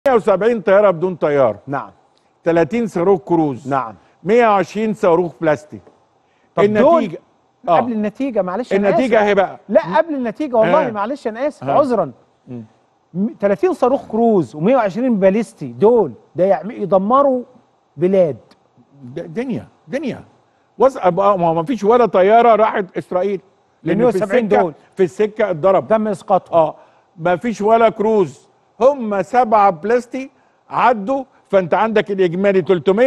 170 طياره بدون طيار نعم 30 صاروخ كروز نعم 120 صاروخ بلاستيك طب النتيجه دول قبل النتيجه معلش أنا النتيجه آسف. اهي بقى لا قبل النتيجه والله آه. معلش انا اسف آه. عذرا م- 30 صاروخ كروز و120 باليستي دول ده يعم- يدمروا بلاد د- دنيا دنيا واسع بقى ما ما فيش ولا طياره راحت اسرائيل لان في 170 السكه دول. في السكه اتضرب تم اسقاطهم اه ما فيش ولا كروز هم سبعه بلاستي عدوا فانت عندك الاجمالي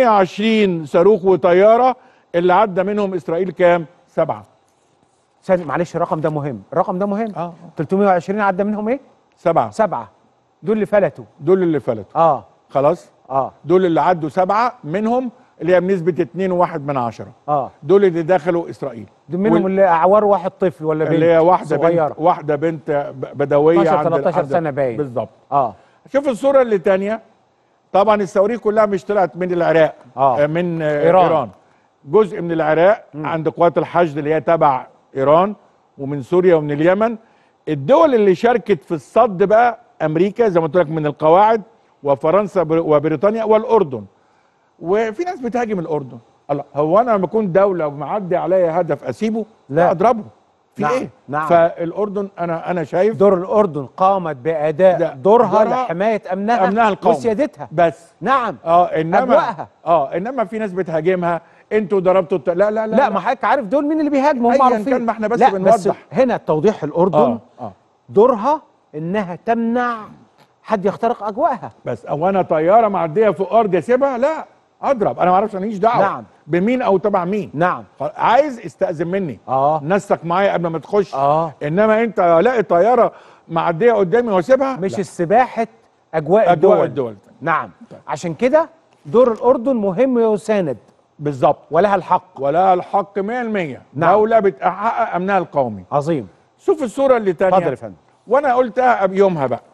320 صاروخ وطياره اللي عدى منهم اسرائيل كام؟ سبعه ثاني معلش الرقم ده مهم الرقم ده مهم آه. 320 عدى منهم ايه سبعه سبعه دول اللي فلتوا دول اللي فلتوا اه خلاص اه دول اللي عدوا سبعه منهم اللي هي بنسبه 2.1 من عشرة اه دول اللي دخلوا اسرائيل دول منهم وال- اللي اعوار واحد طفل ولا بنت اللي هي واحده صغيره بنت واحده بنت ب- بدويه 12 عند 13 عند- سنة باين. بالظبط اه شوف الصوره اللي تانية طبعا الصواريخ كلها مش طلعت من العراق آه. من آه، إيران. ايران جزء من العراق عند قوات الحشد اللي هي تبع ايران ومن سوريا ومن اليمن الدول اللي شاركت في الصد بقى امريكا زي ما قلت لك من القواعد وفرنسا بر- وبريطانيا والاردن وفي ناس بتهاجم الاردن الله هو انا لما اكون دوله ومعدي عليا هدف اسيبه لا. اضربه في نعم، ايه نعم. فالاردن انا انا شايف دور الاردن قامت باداء ده دورها دورها لحمايه امنها امنها القومي وسيادتها بس نعم اه انما أجواءها. اه انما في ناس بتهاجمها انتوا ضربتوا الت... لا لا لا لا ما حضرتك عارف دول مين اللي بيهاجموا هم أياً معروفين كان، ما إحنا بس لا بنوضح. هنا توضيح الاردن اه اه دورها انها تمنع حد يخترق اجواءها بس او انا طياره معديه فوق ارض اسيبها لا اضرب انا ما اعرفش ماليش دعوه نعم. بمين او تبع مين نعم خلاص، عايز استاذن مني اه نسق معايا قبل ما تخش اه انما انت الاقي طياره معديه قدامي واسيبها مش لا. استباحه اجواء, اجواء الدول الدول نعم عشان كده دور الاردن مهم ويساند بالظبط ولها الحق ولا الحق 100% نعم. دوله بتحقق امنها القومي عظيم شوف الصوره اللي تانية اتفضل يا فندم وانا قلتها يومها بقى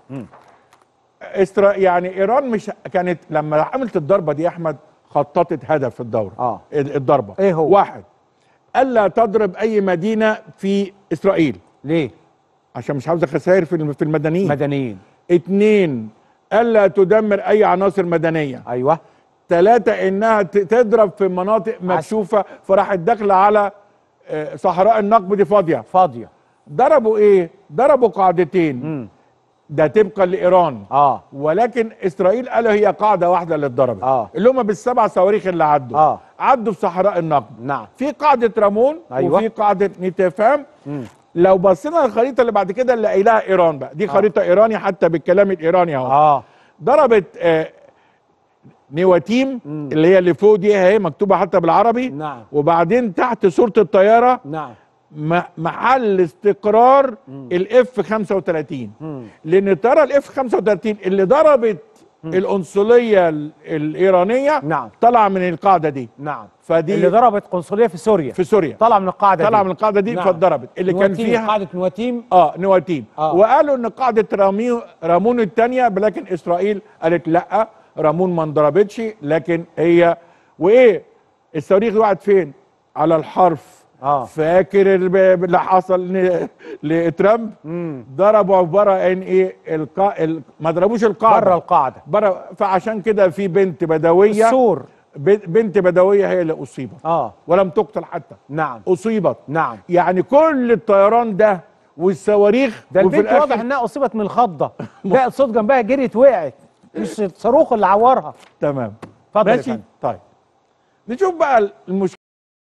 إسرا... يعني ايران مش كانت لما عملت الضربه دي يا احمد خططت هدف في الدوره آه. ال- الضربه إيه هو؟ واحد الا تضرب اي مدينه في اسرائيل ليه عشان مش عاوزه خسائر في الم- في المدنيين مدنيين اتنين الا تدمر اي عناصر مدنيه ايوه ثلاثة انها ت- تضرب في مناطق مكشوفه فراحت داخله على آه، صحراء النقب دي فاضيه فاضيه ضربوا ايه ضربوا قاعدتين امم ده طبقا لايران اه ولكن اسرائيل قالوا هي قاعده واحده اللي اتضربت آه. اللي هم بالسبع صواريخ اللي عدوا آه. عدوا في صحراء النقب نعم في قاعده رامون أيوة. وفي قاعده نيتفام مم. لو بصينا الخريطه اللي بعد كده اللي قايلها ايران بقى دي خريطه ايراني حتى بالكلام الايراني اهو اه ضربت آه نواتيم مم. اللي هي اللي فوق دي اهي مكتوبه حتى بالعربي نعم وبعدين تحت صوره الطياره نعم م- محل استقرار الاف 35 مم. لان ترى الاف 35 اللي ضربت القنصليه ال- الايرانيه نعم طلع من القاعده دي نعم فدي اللي ضربت قنصليه في سوريا في سوريا طلع من القاعده طلع دي. من القاعده دي نعم. فاتضربت اللي كان نواتيم، فيها قاعده نواتيم اه نواتيم آه. وقالوا ان قاعده رامي رامون الثانيه لكن اسرائيل قالت لا رامون ما انضربتش لكن هي وايه الصواريخ وقعت فين على الحرف اه فاكر الب- اللي حصل ن- لترامب امم ضربوا عباره عن ايه القا... ال... ما ضربوش القاعده بره القاعده بره فعشان كده في بنت بدويه السور ب... بنت بدويه هي اللي اصيبت اه ولم تقتل حتى نعم اصيبت نعم يعني كل الطيران ده والصواريخ ده وفي البنت الآخر- واضح انها اصيبت من الخضه لا الصوت جنبها جريت وقعت مش الصاروخ اللي عورها تمام اتفضل يا ماشي فندم. طيب نشوف بقى المشكله